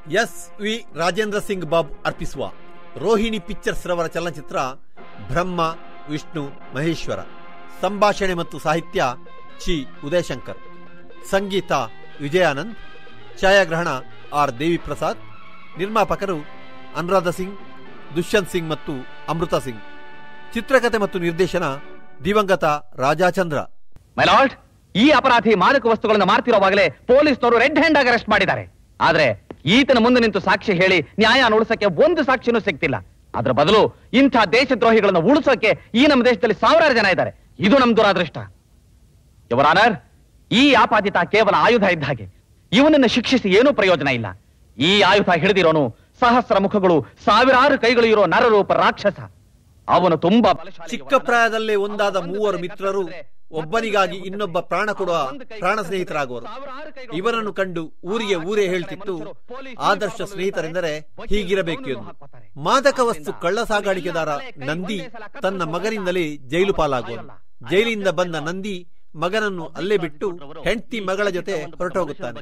S V Rajendra Singh Babu ಅರ್ಪಿಸುವ Rohini pictures ರವರ ಚಲನಚಿತ್ರ ಬ್ರಹ್ಮ ವಿಷ್ಣು ಮಹೇಶ್ವರ ಸಂಭಾಷಣೆ ಮತ್ತು ಸಾಹಿತ್ಯ ಚಿ ಉದಯಶಂಕರ್ ಸಂಗೀತ ವಿಜಯಾನಂದ್ ಛಾಯಾಗ್ರಹಣ ಆರ್ ದೇವಿ ಪ್ರಸಾದ್ ನಿರ್ಮಾಪಕರು ಅನುರಾಧ ಸಿಂಗ್ ದುಷ್ಯಂತ್ ಸಿಂಗ್ ಮತ್ತು ಅಮೃತ ಸಿಂಗ್ ಚಿತ್ರಕಥೆ ಮತ್ತು ನಿರ್ದೇಶನ ದಿವಂಗತ ರಾಜಾಚಂದ್ರ ಮೈಲಾಲ್ಡ್ ಈ ಅಪರಾಧಿ ಮಾದಕ ವಸ್ತುಗಳನ್ನು ಮಾರ್ತಿರೋವಾಗಲೇ ಪೊಲೀಸ್ನವರು ರೆಡ್ ಹ್ಯಾಂಡ್ ಆಗಿ ಅರೆಸ್ಟ್ ಮಾಡಿದ್ದಾರೆ ಆದ್ರೆ ಈತನ ಮುಂದೆ ನಿಂತು ಸಾಕ್ಷಿ ಹೇಳಿ ನ್ಯಾಯ ಉಳಿಸಕ್ಕೆ ಒಂದು ಸಾಕ್ಷಿನೂ ಸಿಗ್ತಿಲ್ಲ ಅದ್ರ ಬದಲು ಇಂಥ ದೇಶದ್ರೋಹಿಗಳನ್ನು ಉಳಿಸೋಕೆ ಈ ನಮ್ಮ ದೇಶದಲ್ಲಿ ಸಾವಿರಾರು ಜನ ಇದ್ದಾರೆ ಇದು ನಮ್ ದುರಾದೃಷ್ಟ ಯುವರ್ ಆನರ್ ಈ ಆಪಾದಿತ ಕೇವಲ ಆಯುಧ ಇದ್ದ ಹಾಗೆ ಇವನನ್ನು ಶಿಕ್ಷಿಸಿ ಏನೂ ಪ್ರಯೋಜನ ಇಲ್ಲ ಈ ಆಯುಧ ಹಿಡಿದಿರೋನು ಸಹಸ್ರ ಮುಖಗಳು ಸಾವಿರಾರು ಕೈಗಳು ಇರೋ ನರರೂಪ ರಾಕ್ಷಸ ಅವನು ತುಂಬಾ ಬಲಶಾಲಿ ಚಿಕ್ಕ ಪ್ರಾಯದಲ್ಲೇ ಒಂದಾದ ಮೂವರು ಮಿತ್ರರು ಒಬ್ಬನಿಗಾಗಿ ಇನ್ನೊಬ್ಬ ಪ್ರಾಣ ಕೊಡುವ ಪ್ರಾಣ ಸ್ನೇಹಿತರಾಗುವರು ಇವರನ್ನು ಕಂಡು ಊರಿಗೆ ಊರೇ ಹೇಳ್ತಿತ್ತು ಆದರ್ಶ ಸ್ನೇಹಿತರೆಂದರೆ ಹೀಗಿರಬೇಕು ಎಂದು ಮಾದಕ ವಸ್ತು ಕಳ್ಳ ಸಾಗಾಣಿಕೆದಾರ ನಂದಿ ತನ್ನ ಮಗನಿಂದಲೇ ಜೈಲು ಪಾಲಾಗುವನು ಜೈಲಿಂದ ಬಂದ ನಂದಿ ಮಗನನ್ನು ಅಲ್ಲೇ ಬಿಟ್ಟು ಹೆಂಡತಿ ಮಗಳ ಜೊತೆ ಹೊರಟೋಗುತ್ತಾನೆ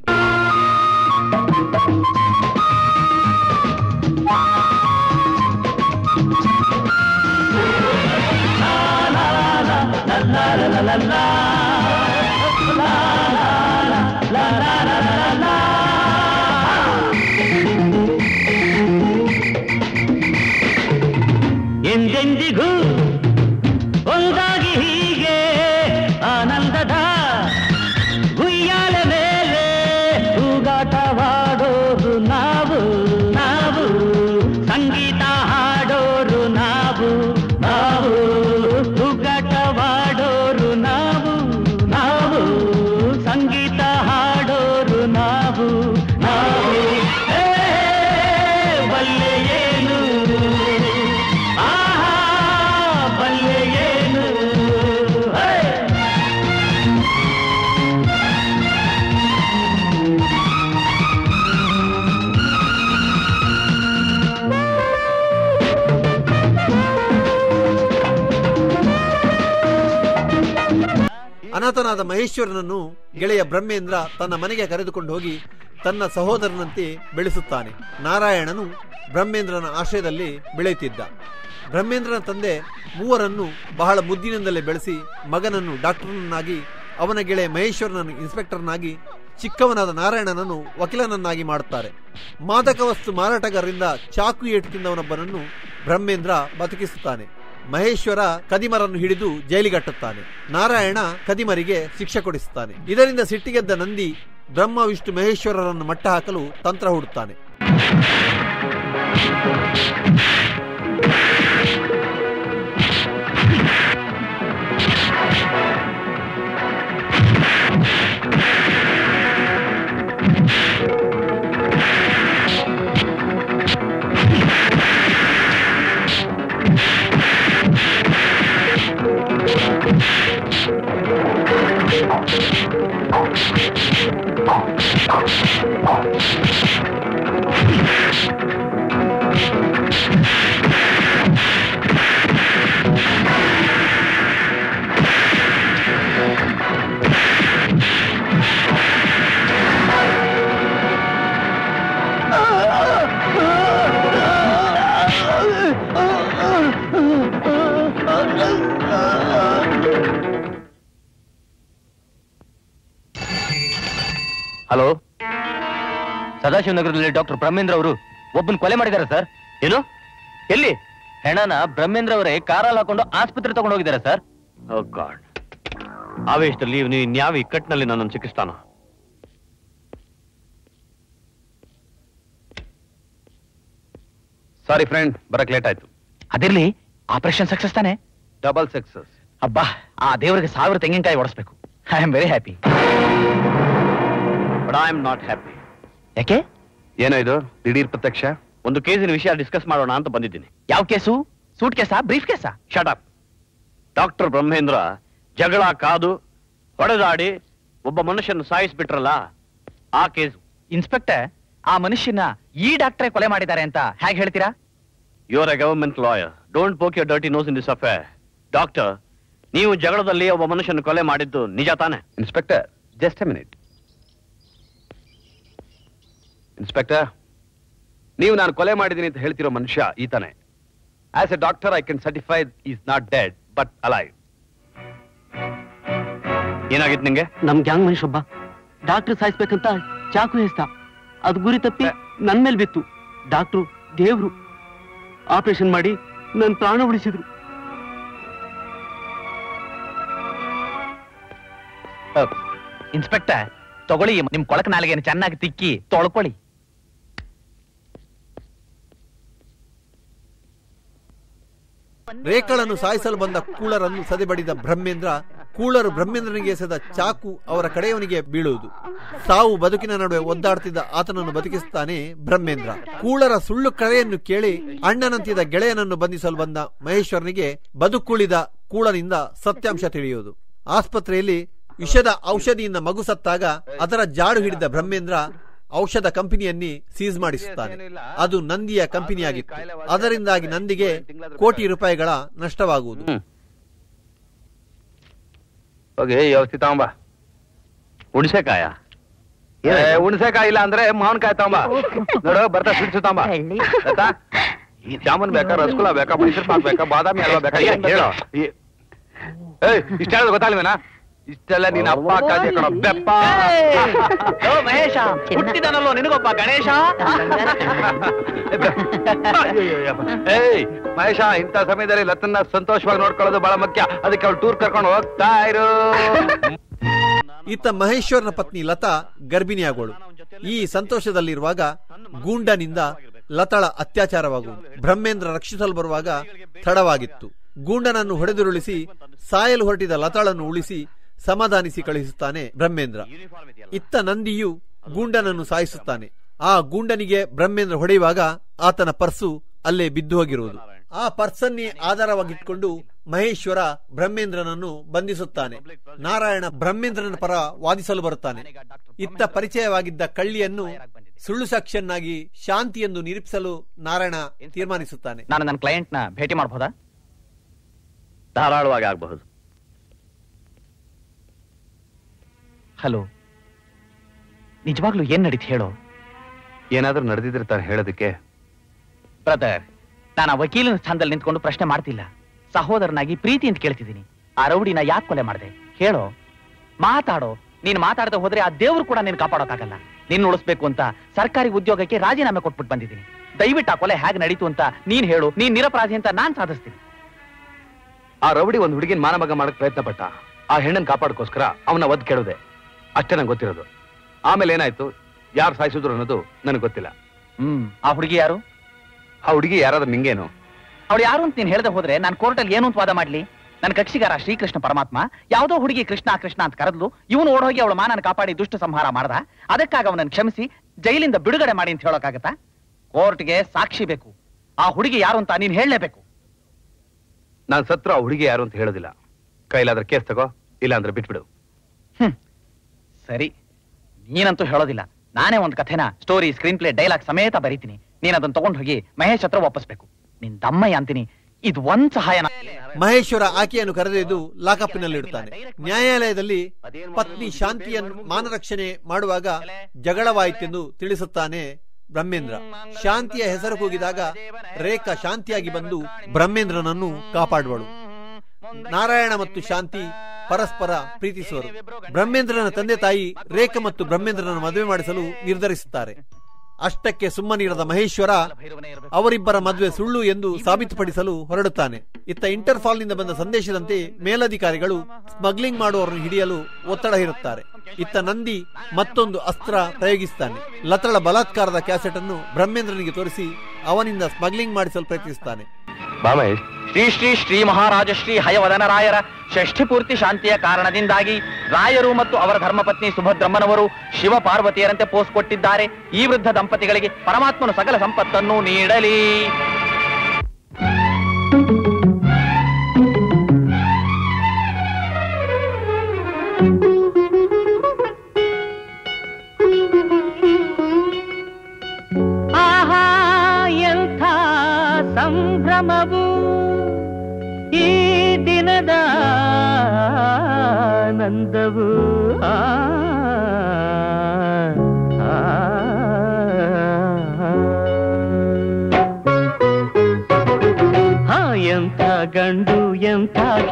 ಎಂದೆಂದಿಗೂ ಒಂದಾಗಿ ಹೀಗೆ ಆನಂದದ ಗುಯ್ಯಾಲ ಮೇಲೆ ತೂಗಾಟವಾಡೋರು ನಾವು ನಾವು ಸಂಗೀತ ಹಾಡೋರು ನಾವು ನಾವು ತೂಗಾಟವಾಡೋರು ನಾವು ನಾವು ಸಂಗೀತ ಹಾಡೋರು ನಾವು ನಾವು ಏ, ಬಲ್ಲೆ ಏನು ಆಹಾ ಬಲ್ಲೆ ಏನು ಹೇ! ಅನಾಥನಾದ ಮಹೇಶ್ವರನನ್ನು ಗೆಳೆಯ ಬ್ರಹ್ಮೇಂದ್ರ ತನ್ನ ಮನೆಗೆ ಕರೆದುಕೊಂಡು ಹೋಗಿ ತನ್ನ ಸಹೋದರನಂತೆ ಬೆಳೆಸುತ್ತಾನೆ ನಾರಾಯಣನು ಬ್ರಹ್ಮೇಂದ್ರನ ಆಶ್ರಯದಲ್ಲಿ ಬೆಳೆಯುತ್ತಿದ್ದ ಬ್ರಹ್ಮೇಂದ್ರನ ತಂದೆ ಮೂವರನ್ನು ಬಹಳ ಮುದ್ದಿನಿಂದಲೇ ಬೆಳೆಸಿ ಮಗನನ್ನು ಡಾಕ್ಟರ್ನನ್ನಾಗಿ ಅವನ ಗೆಳೆಯ ಮಹೇಶ್ವರನನ್ನು ಇನ್ಸ್ಪೆಕ್ಟರ್ನಾಗಿ ಚಿಕ್ಕವನಾದ ನಾರಾಯಣನನ್ನು ವಕೀಲನನ್ನಾಗಿ ಮಾಡುತ್ತಾರೆ ಮಾದಕ ವಸ್ತು ಮಾರಾಟಗಾರರಿಂದ ಚಾಕು ಏಟು ತಿಂದವನೊಬ್ಬನನ್ನು ಬ್ರಹ್ಮೇಂದ್ರ ಬದುಕಿಸುತ್ತಾನೆ ಮಹೇಶ್ವರ ಕದಿಮರನ್ನು ಹಿಡಿದು ಜೈಲಿಗಟ್ಟುತ್ತಾನೆ ನಾರಾಯಣ ಕದಿಮರಿಗೆ ಶಿಕ್ಷೆ ಕೊಡಿಸುತ್ತಾನೆ ಇದರಿಂದ ಸಿಟ್ಟಿಗೆದ್ದ ನಂದಿ ಬ್ರಹ್ಮ ವಿಷ್ಣು ಮಹೇಶ್ವರರನ್ನು ಮಟ್ಟ ಹಾಕಲು ತಂತ್ರ ಹೂಡುತ್ತಾನೆ ಹಲೋ ಸದಾಶಿವನಗರದಲ್ಲಿ ಡಾಕ್ಟರ್ ಬ್ರಹ್ಮೇಂದ್ರ ಅವರು ಒಬ್ಬನ್ ಕೊಲೆ ಮಾಡಿದ್ದಾರೆ ಸರ್ ಏನು ಎಲ್ಲಿ ಹೆಣನ ಬ್ರಹ್ಮೇಂದ್ರ ಅವರೇ ಕಾರಲ್ಲಿ ಹಾಕೊಂಡು ಆಸ್ಪತ್ರೆ ತಗೊಂಡು ಹೋಗಿದ್ದಾರೆ ಸರ್ ಗಾಡ್ ಆವೇಶದಲ್ಲಿ ನೀವು ಇನ್ಯಾವ ಇಕ್ಕಟ್ಟಿನಲ್ಲಿ ನನ್ನನ್ನು ಸಿಕ್ಕಿಸ್ತಾನ ಸಾರಿ ಫ್ರೆಂಡ್ ಬರಕ್ ಲೇಟ್ ಆಯ್ತು ಅದಿರ್ಲಿ ಆಪರೇಷನ್ ಸಕ್ಸಸ್ ತಾನೆ ಡಬಲ್ ಸಕ್ಸಸ್ ಅಬ್ಬಾ ಆ ದೇವರಿಗೆ ಸಾವಿರ ತೆಂಗಿನಕಾಯಿ ಓಡಿಸ್ಬೇಕು I am very happy but I am not happy ಯಾಕೆ ಏನೋ ಇದು ದಿಢೀರ್ ಪ್ರತ್ಯಕ್ಷ ಒಂದು ಕೇಸಿನ ವಿಷಯ ಡಿಸ್ಕಸ್ ಮಾಡೋಣ ಅಂತ ಬಂದಿದ್ದೀನಿ ಯಾವ ಕೇಸು ಸೂಟ್ ಕೇಸಾ ಬ್ರೀಫ್ ಕೇಸಾ ಶಟ್ ಅಪ್ ಡಾಕ್ಟರ್ ಬ್ರಹ್ಮೇಂದ್ರ ಜಗಳ ಕಾದು ಹೊಡೆದಾಡಿ ಒಬ್ಬ ಮನುಷ್ಯನ ಸಾಯಿಸ್ಬಿಟ್ರಲ್ಲ ಆ ಕೇಸು ಇನ್ಸ್ಪೆಕ್ಟರ್ ಆ ಮನುಷ್ಯನ ಈ ಡಾಕ್ಟ್ರೇ ಕೊಲೆ ಮಾಡಿದ್ದಾರೆ ಅಂತ ಹೇಗೆ ಹೇಳ್ತೀರಾ you are a government lawyer don't poke your dirty nose in this affair doctor ನೀವು ಜಗಳದಲ್ಲಿ ಒಬ್ಬ ಮನುಷ್ಯನ ಕೊಲೆ ಮಾಡಿದ್ದು ನಿಜ ತಾನೆ inspector just a minute inspector ನೀವು ನಾನು ಕೊಲೆ ಮಾಡಿದ್ದೀನಿ ಅಂತ ಹೇಳ್ತಿರೋ ಮನುಷ್ಯ ಈತನೇ as a doctor I can certify is not dead but alive ಏನಾಗಿತ್ತು ನಿಂಗೆ ನಮ್ ಗ್ಯಾಂಗ್ ಮನುಷ್ಯ ಒಬ್ಬ ಡಾಕ್ಟರ್ ಸಾಯಿಸ್ಬೇಕಂತ ಚಾಕು ಎಸ್ತ ಅದು ಗುರಿ ತಪ್ಪಿ ನನ್ ಮೇಲೆ ಬಿತ್ತು ಡಾಕ್ಟ್ರು ದೇವ್ರು ಆಪರೇಷನ್ ಮಾಡಿ ನನ್ ಪ್ರಾಣ ಉಳಿಸಿದ್ರು ಇನ್ಸ್ಪೆಕ್ಟರ್ ತಗೊಳ್ಳಿ ನಿಮ್ ಕೊಳಕ ನಾಲಿಗೆನ ಚೆನ್ನಾಗಿ ತಿಕ್ಕಿ ತೊಳ್ಕೊಳ್ಳಿ ರೇಖಳನ್ನು ಸಾಯಿಸಲು ಬಂದ ಕೂಳರನ್ನು ಸದೆಬಡಿದ ಬ್ರಹ್ಮೇಂದ್ರ ಕೂಳರು ಬ್ರಹ್ಮೇಂದ್ರನಿಗೆ ಎಸೆದ ಚಾಕು ಅವರ ಕಡೆಯವನಿಗೆ ಬೀಳುವುದು ಸಾವು ಬದುಕಿನ ನಡುವೆ ಒದ್ದಾಡ್ತಿದ್ದ ಆತನನ್ನು ಬದುಕಿಸುತ್ತಾನೆ ಬ್ರಹ್ಮೇಂದ್ರ ಕೂಳರ ಸುಳ್ಳು ಕರೆಯನ್ನು ಕೇಳಿ ಅಣ್ಣನಂತಿದ್ದ ಗೆಳೆಯನನ್ನು ಬಂಧಿಸಲು ಬಂದ ಮಹೇಶ್ವರನಿಗೆ ಬದುಕುಳಿದ ಕೂಳನಿಂದ ಸತ್ಯಾಂಶ ತಿಳಿಯುವುದು ಆಸ್ಪತ್ರೆಯಲ್ಲಿ ವಿಷದ ಔಷಧಿಯಿಂದ ಮಗು ಸತ್ತಾಗ ಅದರ ಜಾಡು ಹಿಡಿದ ಬ್ರಹ್ಮೇಂದ್ರ ಔಷಧ ಕಂಪನಿಯನ್ನೇ ಸೀಸ್ ಮಾಡಿಸುತ್ತಾನೆ ಅದು ನಂದಿಯ ಕಂಪನಿಯಾಗಿತ್ತು ಅದರಿಂದಾಗಿ ನಂದಿಗೆ ಕೋಟಿ ರೂಪಾಯಿಗಳ ನಷ್ಟವಾಗುವುದು ಹೋಗಿ ಔಷಧಿ ತಗೊಂಬ ಹುಣಸೆಕಾಯ ಹುಣಸೆಕಾಯಿ ಇಲ್ಲ ಅಂದ್ರೆ ಮಾವಿನಕಾಯಿ ತಗೊಂಬ ನೋಡು ಬರ್ತಾ ಸ್ವೀಟ್ಸ್ ತಗೊಂಬ ಆಯ್ತಾ? ಈ ಜಾಮೂನ್ ಬೇಕಾ ರಸಗುಲ್ಲ ಬೇಕಾ ಮೈಸೂರು ಪಾಕ್ ಬೇಕಾ ಬಾದಾಮಿ ಹಲ್ವಾ ಬೇಕಾ ಏನ್ ಹೇಳೋ ಈ- ಏಯ್ ಇಷ್ಟ ಹೇಳೋದು ಗೊತ್ತಾಗ್ಲಿವೇನಾ ಇಷ್ಟೆಲ್ಲ ನೀನ್ ಅಪ್ಪ ಕಾಜಿ ಕಣೋ ಬೆಪ್ಪ ಓ ಮಹೇಶ ಹುಟ್ಟಿದನಲ್ಲೋ ನಿನಗೊಬ್ಬ ಗಣೇಶ ಏಯ್ ಮಹೇಶ ಇಂಥ ಸಮಯದಲ್ಲಿ ಲತನ್ನ ಸಂತೋಷವಾಗಿ ನೋಡ್ಕೊಳ್ಳೋದು ಬಹಳ ಮುಖ್ಯ ಅದಕ್ಕೆ ಅವ್ಳು ಟೂರ್ ಕರ್ಕೊಂಡು ಹೋಗ್ತಾ ಇರು ಇತ್ತ ಮಹೇಶ್ವರನ ಪತ್ನಿ ಲತಾ ಗರ್ಭಿಣಿಯಾಗೋಳು ಈ ಸಂತೋಷದಲ್ಲಿರುವಾಗ ಗೂಂಡನಿಂದ ಲತಾಳ ಅತ್ಯಾಚಾರವಾಗುವುದು ಬ್ರಹ್ಮೇಂದ್ರ ರಕ್ಷಿಸಲು ಬರುವಾಗ ತಡವಾಗಿತ್ತು ಗೂಂಡನನ್ನು ಹೊಡೆದುರುಳಿಸಿ ಸಾಯಲು ಹೊರಟಿದ ಲತಾಳನ್ನು ಉಳಿಸಿ ಸಮಾಧಾನಿಸಿ ಕಳುಹಿಸುತ್ತಾನೆ ಬ್ರಹ್ಮೇಂದ್ರ ಇತ್ತ ನಂದಿಯು ಗೂಂಡನನ್ನು ಸಾಯಿಸುತ್ತಾನೆ ಆ ಗೂಂಡನಿಗೆ ಬ್ರಹ್ಮೇಂದ್ರ ಹೊಡೆಯುವಾಗ ಆತನ ಪರ್ಸು ಅಲ್ಲೇ ಬಿದ್ದು ಹೋಗಿರುವುದು ಆ ಪರ್ಸನ್ನೇ ಆಧಾರವಾಗಿಟ್ಕೊಂಡು ಮಹೇಶ್ವರ ಬ್ರಹ್ಮೇಂದ್ರನನ್ನು ಬಂಧಿಸುತ್ತಾನೆ ನಾರಾಯಣ ಬ್ರಹ್ಮೇಂದ್ರನ ಪರ ವಾದಿಸಲು ಬರುತ್ತಾನೆ ಇತ್ತ ಪರಿಚಯವಾಗಿದ್ದ ಕಳ್ಳಿಯನ್ನು ಸುಳ್ಳು ಸಾಕ್ಷಿಯನ್ನಾಗಿ ಶಾಂತಿ ಎಂದು ನಿರೂಪಿಸಲು ನಾರಾಯಣ ತೀರ್ಮಾನಿಸುತ್ತಾನೆ ನಾನು ನನ್ನ ಕ್ಲೈಂಟ್ ನ ಭೇಟಿ ಮಾಡಬಹುದಾ ಧಾರಾಳವಾಗಿ ಆಗಬಹುದು ಹಲೋ ನಿಜವಾಗ್ಲೂ ಏನ್ ನಡೀತು ಹೇಳೋ ಏನಾದ್ರೂ ನಡೆದಿದ್ರೆ ತಾನು ಹೇಳೋದಕ್ಕೆ ಬ್ರದರ್ ನಾನು ಆ ವಕೀಲನ ಸ್ಥಾನದಲ್ಲಿ ನಿಂತ್ಕೊಂಡು ಪ್ರಶ್ನೆ ಮಾಡ್ತಿಲ್ಲ ಸಹೋದರನಾಗಿ ಪ್ರೀತಿ ಅಂತ ಕೇಳ್ತಿದ್ದೀನಿ ಆ ರೌಡಿನ ಯಾಕೆ ಕೊಲೆ ಮಾಡಿದೆ ಹೇಳೋ ಮಾತಾಡೋ ನೀನ್ ಮಾತಾಡದೆ ಹೋದ್ರೆ ಆ ದೇವ್ರು ಕೂಡ ನೀನ್ ಕಾಪಾಡೋಕ್ಕಾಗಲ್ಲ ನಿನ್ನ ಉಳಿಸ್ಬೇಕು ಅಂತ ಸರ್ಕಾರಿ ಉದ್ಯೋಗಕ್ಕೆ ರಾಜೀನಾಮೆ ಕೊಟ್ಬಿಟ್ಟು ಬಂದಿದ್ದೀನಿ ದಯವಿಟ್ಟು ಆ ಕೊಲೆ ಹೇಗೆ ನಡೀತು ಅಂತ ನೀನ್ ಹೇಳು ನೀನ್ ನಿರಪರಾಧಿ ಅಂತ ನಾನ್ ಸಾಧಿಸ್ತೀನಿ ಆ ರೌಡಿ ಒಂದು ಹುಡುಗಿನ ಮಾನಭಂಗ ಮಾಡಕ್ ಪ್ರಯತ್ನ ಪಟ್ಟ ಆ ಹೆಣ್ಣನ್ ಕಾಪಾಡಕ್ಕೋಸ್ಕರ ಅವನ ಒದ್ ಕೇಳಿದೆ ಅಷ್ಟೇ ನಂಗೆ ಗೊತ್ತಿರೋದು ಆಮೇಲೆ ಏನಾಯ್ತು ಯಾರು ಸಾಯಿಸಿದ್ರು ಅನ್ನೋದು ನನಗೆ ಗೊತ್ತಿಲ್ಲ ಹ್ಮ್ ಆ ಹುಡುಗಿ ಯಾರು ಆ ಹುಡುಗಿ ಯಾರಾದ್ರೂ ನಿಂಗೇನು ಅವಳು ಯಾರು ಅಂತ ನೀನ್ ಹೇಳ್ದೆ ಹೋದ್ರೆ ನಾನು ಕೋರ್ಟಲ್ಲಿ ಏನು ಅಂತ ವಾದ ಮಾಡ್ಲಿ ನನ್ನ ಕಕ್ಷಿಗಾರ ಶ್ರೀಕೃಷ್ಣ ಪರಮಾತ್ಮ ಯಾವ್ದೋ ಹುಡುಗಿ ಕೃಷ್ಣ ಕೃಷ್ಣ ಅಂತ ಕರೆದ್ಲು ಇವನು ಓಡೋಗಿ ಅವಳ ಮಾನನ ಕಾಪಾಡಿ ದುಷ್ಟ ಸಂಹಾರ ಮಾಡ್ದ ಅದಕ್ಕಾಗಿ ಅವನನ್ನು ಕ್ಷಮಿಸಿ ಜೈಲಿಂದ ಬಿಡುಗಡೆ ಮಾಡಿ ಅಂತ ಹೇಳೋಕ್ಕಾಗತ್ತಾ ಕೋರ್ಟ್ಗೆ ಸಾಕ್ಷಿ ಬೇಕು ಆ ಹುಡುಗಿ ಯಾರು ಅಂತ ನೀನ್ ಹೇಳಲೇಬೇಕು ನಾನು ಸತ್ರು ಆ ಹುಡುಗಿ ಯಾರು ಅಂತ ಹೇಳೋದಿಲ್ಲ ಕೈಲಾದ್ರೆ ಕೇಸ್ ತಗೋ ಇಲ್ಲ ಅಂದ್ರೆ ಬಿಟ್ಬಿಡು ಸರಿ ನೀನಂತೂ ಹೇಳೋದಿಲ್ಲ ನಾನೇ ಒಂದು ಕಥೆನ ಸ್ಟೋರಿ ಸ್ಕ್ರೀನ್ ಪ್ಲೇ ಡೈಲಾಗ್ ಸಮೇತ ಬರೀತೀನಿ ನೀನ್ ಅದನ್ನ ತಗೊಂಡು ಹೋಗಿ ಮಹೇಶ್ ಹತ್ರ ವಾಪಸ್ಬೇಕು ನಿನ್ ದಮ್ಮಯ್ಯ ಅಂತೀನಿ ಇದು ಒಂದ್ ಸಹಾಯ ಮಹೇಶ್ವರ ಆಕೆಯನ್ನು ಕರೆದೊಯ್ದು ಲಾಕಪ್ಪಿನಲ್ಲಿಡುತ್ತಾನೆ ನ್ಯಾಯಾಲಯದಲ್ಲಿ ಪತ್ನಿ ಶಾಂತಿಯನ್ನು ಮಾನರಕ್ಷಣೆ ಮಾಡುವಾಗ ಜಗಳವಾಯಿತೆಂದು ತಿಳಿಸುತ್ತಾನೆ ಬ್ರಹ್ಮೇಂದ್ರ ಶಾಂತಿಯ ಹೆಸರು ಕೂಗಿದಾಗ ರೇಖಾ ಶಾಂತಿಯಾಗಿ ಬಂದು ಬ್ರಹ್ಮೇಂದ್ರನನ್ನು ಕಾಪಾಡುವಳು ನಾರಾಯಣ ಮತ್ತು ಶಾಂತಿ ಪರಸ್ಪರ ಪ್ರೀತಿಸುವರು ಬ್ರಹ್ಮೇಂದ್ರನ ತಂದೆ ತಾಯಿ ರೇಖಾ ಮತ್ತು ಬ್ರಹ್ಮೇಂದ್ರನ ಮದುವೆ ಮಾಡಿಸಲು ನಿರ್ಧರಿಸುತ್ತಾರೆ ಅಷ್ಟಕ್ಕೆ ಸುಮ್ಮನಿರದ ಮಹೇಶ್ವರ ಅವರಿಬ್ಬರ ಮದುವೆ ಸುಳ್ಳು ಎಂದು ಸಾಬೀತುಪಡಿಸಲು ಹೊರಡುತ್ತಾನೆ ಇತ್ತ ಇಂಟರ್ಫಾಲ್ನಿಂದ ಬಂದ ಸಂದೇಶದಂತೆ ಮೇಲಧಿಕಾರಿಗಳು ಸ್ಮಗ್ಲಿಂಗ್ ಮಾಡುವವರನ್ನು ಹಿಡಿಯಲು ಒತ್ತಡ ಹೇರುತ್ತಾರೆ ಇತ್ತ ನಂದಿ ಮತ್ತೊಂದು ಅಸ್ತ್ರ ಪ್ರಯೋಗಿಸುತ್ತಾನೆ ಲತಳ ಬಲಾತ್ಕಾರದ ಕ್ಯಾಸೆಟ್ ಅನ್ನು ಬ್ರಹ್ಮೇಂದ್ರನಿಗೆ ತೋರಿಸಿ ಅವನಿಂದ ಸ್ಮಗ್ಲಿಂಗ್ ಮಾಡಿಸಲು ಪ್ರಯತ್ನಿಸುತ್ತಾನೆ ಬಾ ಮಹೇಶ್ ಶ್ರೀ ಶ್ರೀ ಶ್ರೀ ಮಹಾರಾಜ ಶ್ರೀ ಹಯವದನ ರಾಯರ ಷಷ್ಠಿ ಪೂರ್ತಿ ಶಾಂತಿಯ ಕಾರಣದಿಂದಾಗಿ ರಾಯರು ಮತ್ತು ಅವರ ಧರ್ಮಪತ್ನಿ ಸುಭದ್ರಮ್ಮನವರು ಶಿವ ಪಾರ್ವತಿಯರಂತೆ ಪೋಸ್ ಕೊಟ್ಟಿದ್ದಾರೆ ಈ ವೃದ್ಧ ದಂಪತಿಗಳಿಗೆ ಪರಮಾತ್ಮನು ಸಕಲ ಸಂಪತ್ತನ್ನು ನೀಡಲಿ ಆಹಾ ಎಂಥ ಸಂಭ್ರಮವು ಈ ದಿನದ ಆನಂದವು ಆ, ಆ, ಆ.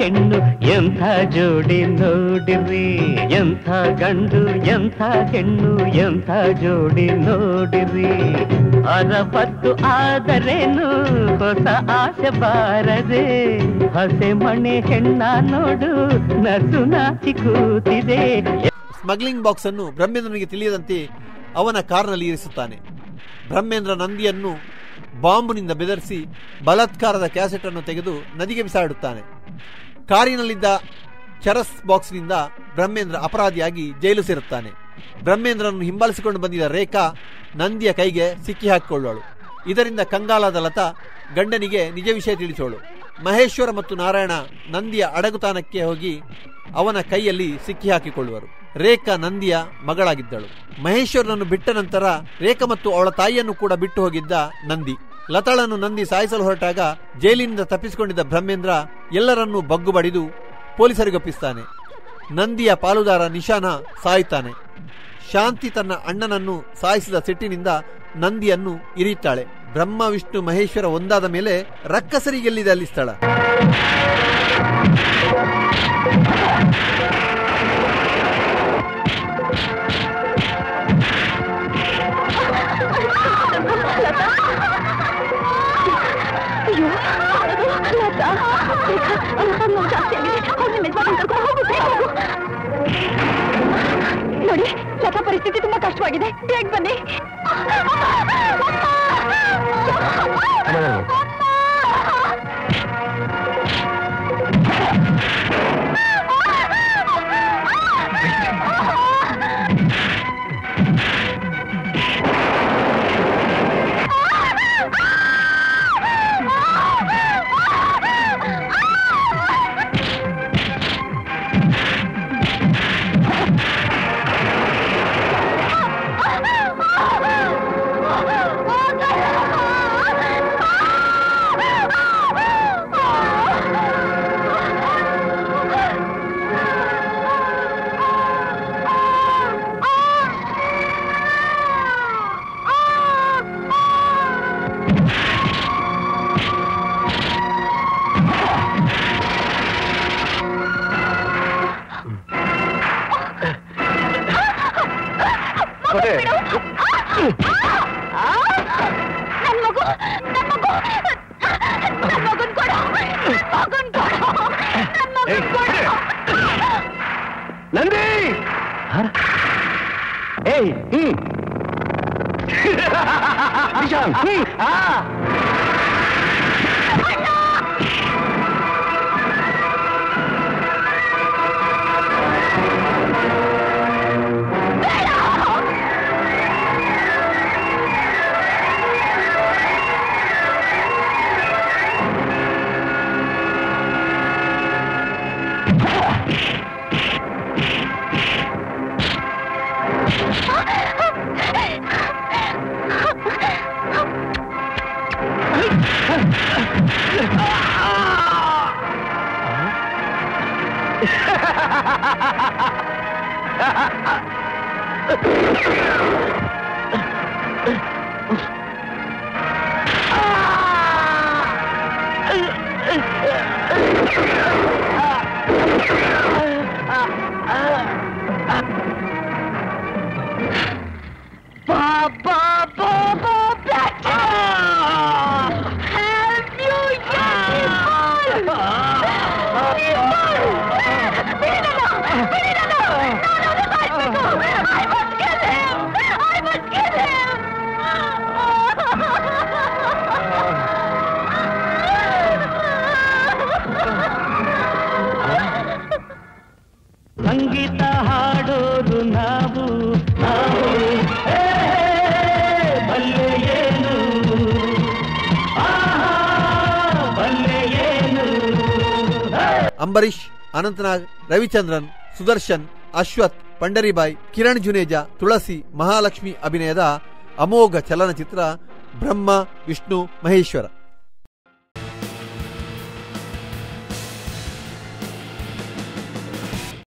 ಹೆಣ್ಣು ಎಂಥ ಜೋಡಿ ನೋಡಿರಿ ಎಂಥ ಗಂಡು ಎಂಥ ಹೆಣ್ಣು ಎಂಥ ಜೋಡಿ ನೋಡಿರಿ ಅರವತ್ತು ಆದರೇನು ಹೊಸ ಆಸೆ ಬಾರದೆ ಹಸೆ ಮಣೆ ಹೆಣ್ಣ ನೋಡು ನಸು ನಾಚಿ ಕೂತಿದೆ ಸ್ಮಗ್ಲಿಂಗ್ ಬಾಕ್ಸ್ ಅನ್ನು ಬ್ರಹ್ಮೇಂದ್ರನಿಗೆ ತಿಳಿಯದಂತೆ ಅವನ ಕಾರ್ನಲ್ಲಿ ಇರಿಸುತ್ತಾನೆ ಬ್ರಹ್ಮೇಂದ್ರ ನಂದಿಯನ್ನು ಬಾಂಬ್ನಿಂದ ಬೆದರಿಸಿ ಬಲಾತ್ಕಾರದ ಕ್ಯಾಸೆಟ್ ಅನ್ನು ತೆಗೆದು ನದಿಗೆ ಬಿಸಾಡುತ್ತಾನೆ ಕಾರಿನಲ್ಲಿದ್ದ ಚರಸ್ ಬಾಕ್ಸ್ನಿಂದ ಬ್ರಹ್ಮೇಂದ್ರ ಅಪರಾಧಿಯಾಗಿ ಜೈಲು ಸೇರುತ್ತಾನೆ ಬ್ರಹ್ಮೇಂದ್ರನನ್ನು ಹಿಂಬಾಲಿಸಿಕೊಂಡು ಬಂದಿದ್ದ ರೇಖಾ ನಂದಿಯ ಕೈಗೆ ಸಿಕ್ಕಿ ಹಾಕಿಕೊಳ್ಳೋಳು ಇದರಿಂದ ಕಂಗಾಲಾದ ಲತಾ ಗಂಡನಿಗೆ ನಿಜ ವಿಷಯ ತಿಳಿಸೋಳು ಮಹೇಶ್ವರ ಮತ್ತು ನಾರಾಯಣ ನಂದಿಯ ಅಡಗುತಾಣಕ್ಕೆ ಹೋಗಿ ಅವನ ಕೈಯಲ್ಲಿ ಸಿಕ್ಕಿ ಹಾಕಿಕೊಳ್ಳುವರು ರೇಖಾ ನಂದಿಯ ಮಗಳಾಗಿದ್ದಳು ಮಹೇಶ್ವರನನ್ನು ಬಿಟ್ಟ ನಂತರ ರೇಖಾ ಮತ್ತು ಅವಳ ತಾಯಿಯನ್ನು ಕೂಡ ಬಿಟ್ಟು ಹೋಗಿದ್ದ ನಂದಿ ಲತಾಳನ್ನು ನಂದಿ ಸಾಯಿಸಲು ಹೊರಟಾಗ ಜೈಲಿನಿಂದ ತಪ್ಪಿಸಿಕೊಂಡಿದ್ದ ಬ್ರಹ್ಮೇಂದ್ರ ಎಲ್ಲರನ್ನೂ ಬಗ್ಗು ಬಡಿದು ಪೊಲೀಸರಿಗೊಪ್ಪಿಸ್ತಾನೆ ನಂದಿಯ ಪಾಲುದಾರ ನಿಶಾನ ಸಾಯುತ್ತಾನೆ ಶಾಂತಿ ತನ್ನ ಅಣ್ಣನನ್ನು ಸಾಯಿಸಿದ ಸಿಟ್ಟಿನಿಂದ ನಂದಿಯನ್ನು ಇರಿಯುತ್ತಾಳೆ ಬ್ರಹ್ಮ ವಿಷ್ಣು ಮಹೇಶ್ವರ ಒಂದಾದ ಮೇಲೆ ರಕ್ಕಸರಿಗೆಲ್ಲಿದೆ ಅಲ್ಲಿ ಸ್ಥಳ ಅಯ್ಯೋ ಲತಾ ರೇಖಾ ಲತಾ ನೋವು ಜಾಸ್ತಿ ಆಗಿದೆ ಅವ್ರನ್ನ ಮೆದ್ವಾಗಿ ಕರ್ಕೊಂಡು ಹೋಗು ಬೇಗ ಹೋಗು. ನೋಡಿ ಲತಾ ಪರಿಸ್ಥಿತಿ ತುಂಬಾ ಕಷ್ಟವಾಗಿದೆ ಬೇಗ ಬನ್ನಿ ನನ್ ಮಗು ನನ್ ಮಗು ನನ್ ಮಗುನ್ ಕೊಡು ನನ್ ಮಗುನ್ ಕೊಡು ನನ್ ಮಗುನ್ ಕೊಡು ನಂದಿ ಏಯ್ ಹ್ಮ್ ನಿಶಾಂತ್ ಹ್ಮ್ ಆ Baba, Baba, Becca! Help you, young people! People! ಬಿಡಿನಲ್ಲ, ಬಿಡಿನಲ್ಲ! ನಾನವನ್ನ ಸಾಯ್ಸ್ಬೇಕು! I must kill him! I must kill him! ಸಂಗೀತ ಹಾಡೋದು ನಾವು ನಾವು ಏ, ಬಲ್ಲೆ ಏನು ಆಹಾ, ಬಲ್ಲೆ ಏನು ಅಂಬರೀಷ್ ಅನಂತನಾಗ್ ರವಿಚಂದ್ರನ್ ಸುದರ್ಶನ್ ಅಶ್ವಥ್ ಪಂಡರಿಬಾಯ್ ಕಿರಣ್ ಜುನೇಜಾ ತುಳಸಿ ಮಹಾಲಕ್ಷ್ಮಿ ಅಭಿನಯದ ಅಮೋಘ ಚಲನಚಿತ್ರ ಬ್ರಹ್ಮ ವಿಷ್ಣು ಮಹೇಶ್ವರ